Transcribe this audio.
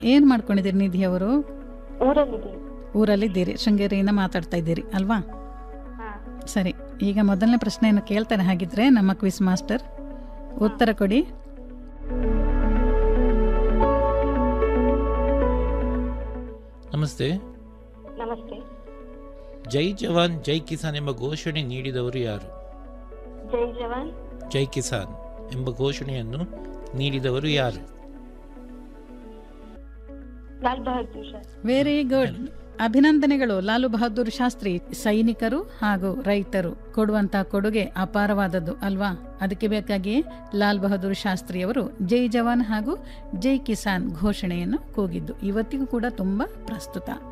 ಏನು ಮಾಡ್ಕೊಂಡಿದ್ದೀರಿ ನಿಧಿ ಅವರು ಊರಲ್ಲಿದ್ದೀವಿ ಊರಲ್ಲಿದ್ದೀರಿ ಶೃಂಗೇರಿಯಿಂದ ಮಾತಾಡ್ತಾ ಇದ್ದೀರಿ ಅಲ್ವಾ ಹಾ ಸರಿ ಈಗ ಮೊದಲನೇ ಪ್ರಶ್ನೆಯನ್ನು ಕೇಳ್ತಾನೆ ಹಾಗಿದ್ರೆ ನಮ್ಮ ಕ್ವಿಸ್ ಮಾಸ್ಟರ್ ಉತ್ತರ ಕೊಡಿ ನಮಸ್ತೆ ನಮಸ್ತೆ ಜೈ ಜವಾನ್ ಜೈ ಕಿಸಾನ್ ಎಂಬ ಘೋಷಣೆ ನೀಡಿದವರು ಯಾರು ಜೈ ಜವಾನ್ ಜೈ ಕಿಸಾನ್ ಎಂಬ ಘೋಷಣೆಯನ್ನು ನೀಡಿದವರು ಯಾರು ಲಾಲ್ ಬಹದ್ದೂರ್ ಶಾಸ್ತ್ರಿ ವೆರಿ ಗುಡ್ ಅಭಿನಂದನೆಗಳು ಲಾಲು ಬಹದ್ದೂರ್ ಶಾಸ್ತ್ರಿ ಸೈನಿಕರು ಹಾಗೂ ರೈತರು ಕೊಡುವಂತ ಕೊಡುಗೆ ಅಪಾರವಾದದ್ದು ಅಲ್ವಾ ಅದಕ್ಕೆ ಬೇಕಾಗಿ ಲಾಲ್ ಬಹದ್ದೂರ್ ಶಾಸ್ತ್ರಿಯವರು ಜೈ ಜವಾನ್ ಹಾಗೂ ಜೈ ಕಿಸಾನ್ ಘೋಷಣೆಯನ್ನು ಕೂಗಿದ್ದು ಇವತ್ತಿಗೂ ಕೂಡ ತುಂಬಾ ಪ್ರಸ್ತುತ